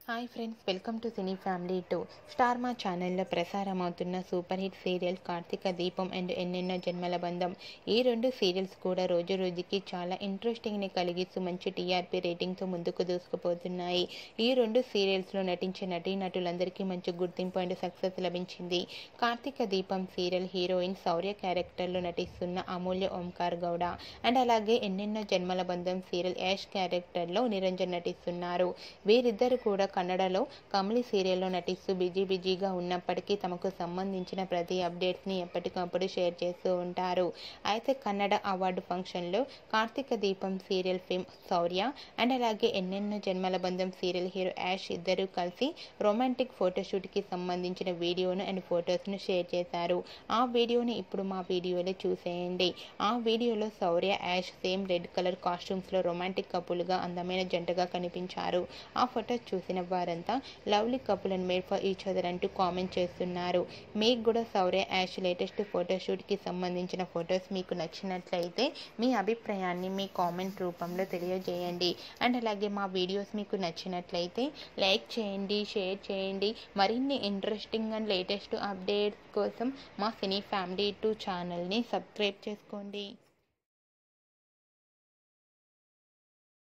hi friends welcome to cine family two star Maa ఛానల్లో ప్రసారమవుతున్న super hit serial Karthika Deepam and ఎన్నెన్నో జన్మల బంధం ఈ రెండు సీరియల్స్ కూడా రోజు రోజుకి చాలా ఇంట్రెస్టింగ్ని కలిగిస్తూ మంచి టీఆర్పీ రేటింగ్తో ముందుకు దూసుకుపోతున్నాయి ఈ రెండు సీరియల్స్లో నటించే నటీనటులందరికీ మంచి గుర్తింపు అండ్ సక్సెస్ లభించింది కార్తీక దీపం సీరియల్ హీరోయిన్ శౌర్య క్యారెక్టర్లో నటిస్తున్న అమూల్య ఓంకార్ గౌడ అండ్ అలాగే ఎన్నెన్నో జన్మల బంధం సీరియల్ యాష్ క్యారెక్టర్లో నిరంజన్ నటిస్తున్నారు వీరిద్దరు కూడా కన్నడలో కమలి సీరియల్లో నటిస్తూ బిజీ బిజీగా ఉన్నప్పటికీ తమకు సంబంధించిన ప్రతి అప్డేట్స్ని ఎప్పటికప్పుడు షేర్ చేస్తూ ఉంటారు అయితే కన్నడ అవార్డు ఫంక్షన్లో కార్తీక దీపం సీరియల్ ఫేమ్ శౌర్య అండ్ అలాగే ఎన్నెన్నో జన్మల బంధం సీరియల్ హీరో యాష్ ఇద్దరు కలిసి రొమాంటిక్ ఫోటోషూట్కి సంబంధించిన వీడియోను అండ్ ఫొటోస్ను షేర్ చేశారు ఆ వీడియోని ఇప్పుడు మా వీడియోలో చూసేయండి ఆ వీడియోలో Shourya Yash same red colour కాస్ట్యూమ్స్లో రొమాంటిక్ కపుల్గా అందమైన జంటగా కనిపించారు ఆ ఫొటోస్ చూసిన వారంతా lovely couple and made for each other అంటూ కామెంట్ చేస్తున్నారు మీకు కూడా శౌర్య యాష్ లేటెస్ట్ ఫోటోషూట్కి సంబంధించిన ఫొటోస్ మీకు నచ్చినట్లయితే మీ అభిప్రాయాన్ని మీ కామెంట్ రూపంలో తెలియజేయండి అండ్ అలాగే మా వీడియోస్ మీకు నచ్చినట్లయితే లైక్ చేయండి షేర్ చేయండి మరిన్ని ఇంట్రెస్టింగ్ అండ్ లేటెస్ట్ అప్డేట్స్ కోసం మా సినీ ఫ్యామిలీ టూ ఛానల్ని సబ్స్క్రైబ్ చేసుకోండి